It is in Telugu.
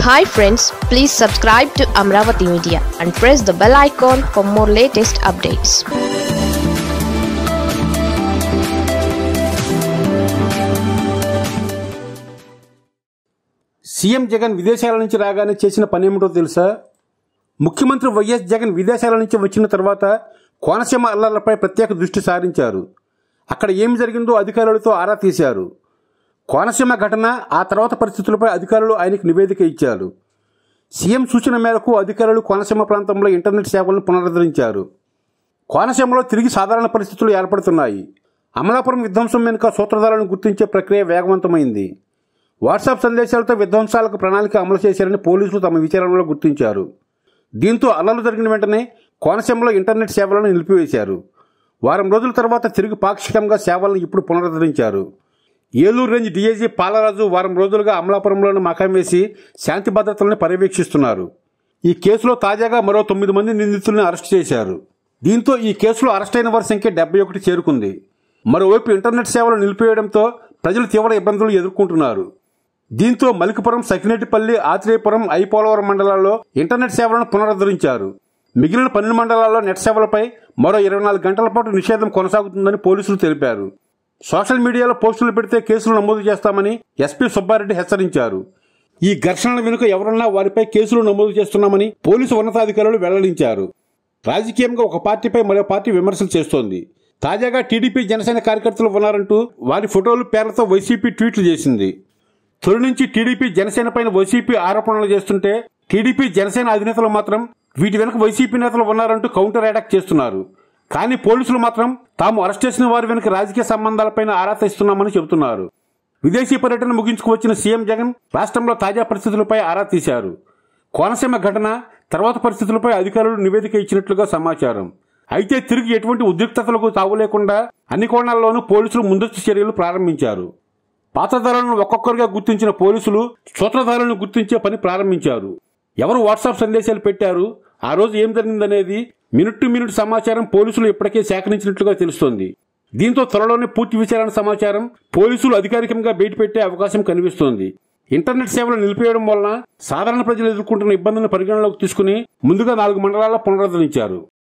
hi friends please subscribe to Amaravati media and press the bell icon for more latest updates CM Jagan విదేశాల నుంచి రాగానే చేసిన పనేమిటో తెలుసా ముఖ్యమంత్రి వైఎస్ జగన్ విదేశాల నుంచి వచ్చిన తర్వాత కోనసీమ అల్లర్లపై ప్రత్యేక దృష్టి సారించారు అక్కడ ఏమి జరిగిందో అధికారులతో ఆరా తీశారు కోనసీమ ఘటన ఆ తర్వాత పరిస్థితులపై అధికారులు ఆయనకు నివేదిక ఇచ్చారు సీఎం సూచన మేరకు అధికారులు కోనసీమ ప్రాంతంలో ఇంటర్నెట్ సేవలను పునరుద్ధరించారు కోనసీమలో తిరిగి సాధారణ పరిస్థితులు ఏర్పడుతున్నాయి అమలాపురం విధ్వంసం వెనుక సూత్రధారులను గుర్తించే ప్రక్రియ వేగవంతమైంది వాట్సాప్ సందేశాలతో విధ్వంసాలకు ప్రణాళిక అమలు చేశారని పోలీసులు తమ విచారణలో గుర్తించారు దీంతో అల్లలు జరిగిన వెంటనే కోనసీమలో ఇంటర్నెట్ సేవలను నిలిపివేశారు వారం రోజుల తర్వాత తిరిగి పాక్షికంగా సేవలను ఇప్పుడు పునరుద్ధరించారు ఏలూరు రేంజ్ డీఐజీ పాలరాజు వారం రోజులుగా అమలాపురంలోని మకాం వేసి శాంతి భద్రతలను పర్యవేక్షిస్తున్నారు ఈ కేసులో తాజాగా మరో తొమ్మిది మంది నిందితులను అరెస్ట్ చేశారు దీంతో ఈ కేసులో అరెస్ట్ అయిన వారి సంఖ్య డెబ్బై ఒకటి చేరుకుంది మరోవైపు ఇంటర్నెట్ సేవలు నిలిపివేయడంతో ప్రజలు తీవ్ర ఇబ్బందులు ఎదుర్కొంటున్నారు దీంతో మలికపురం సకినేటిపల్లి ఆత్రేయపురం ఐపోలవరం మండలాల్లో ఇంటర్నెట్ సేవలను పునరుద్ధరించారు మిగిలిన పన్నెండు మండలాల్లో నెట్ సేవలపై మరో ఇరవై నాలుగు గంటల పాటు నిషేధం కొనసాగుతుందని పోలీసులు తెలిపారు సోషల్ మీడియాలో పోస్టులు పెడితే కేసులు నమోదు చేస్తామని ఎస్పీ సుబ్బారెడ్డి హెచ్చరించారు ఈ ఘర్షణల వెనుక ఎవరన్నా వారిపై కేసులు నమోదు చేస్తున్నామని పోలీసు ఉన్నతాధికారులు వెల్లడించారు రాజకీయంగా ఒక పార్టీపై మరో పార్టీ విమర్శలు చేస్తోంది తాజాగా టీడీపీ జనసేన కార్యకర్తలు ఉన్నారంటూ వారి ఫోటోలు పేర్లతో వైసీపీ ట్వీట్లు చేసింది తొలి నుంచి టీడీపీ జనసేన పైన వైసీపీ ఆరోపణలు చేస్తుంటే టీడీపీ జనసేన అధినేతలు మాత్రం వీటి వెనుక వైసీపీ నేతలు ఉన్నారంటూ కౌంటర్ అటాక్ చేస్తున్నారు కానీ పోలీసులు మాత్రం తాము అరెస్ట్ చేసిన వారి వెనుక రాజకీయ సంబంధాలపైన ఆరా తీస్తున్నామని చెబుతున్నారు విదేశీ పర్యటన ముగించుకు వచ్చిన సీఎం జగన్ రాష్ట్రంలో తాజా పరిస్థితులపై ఆరా తీశారు కోనసీమ ఘటన తర్వాత పరిస్థితులపై అధికారులు నివేదిక ఇచ్చినట్లుగా సమాచారం అయితే తిరిగి ఎటువంటి ఉద్రిక్తతలకు తావు లేకుండా అన్ని కోణాల్లోనూ పోలీసులు ముందస్తు చర్యలు ప్రారంభించారు పాత్రధారులను ఒక్కొక్కరుగా గుర్తించిన పోలీసులు సూత్రధారులను గుర్తించే పని ప్రారంభించారు ఎవరు వాట్సాప్ సందేశాలు పెట్టారు ఆ రోజు ఏం జరిగిందనేది మినిట్ టు మినిట్ సమాచారం పోలీసులు ఇప్పటికే సేకరించినట్లుగా తెలుస్తోంది దీంతో త్వరలోనే పూర్తి విచారణ సమాచారం పోలీసులు అధికారికంగా బయటపెట్టే అవకాశం కనిపిస్తోంది ఇంటర్నెట్ సేవలు నిలిపేయడం వలన సాధారణ ప్రజలు ఎదుర్కొంటున్న ఇబ్బందులను పరిగణలోకి తీసుకుని ముందుగా నాలుగు మండలాల్లో పునరుద్ధరించారు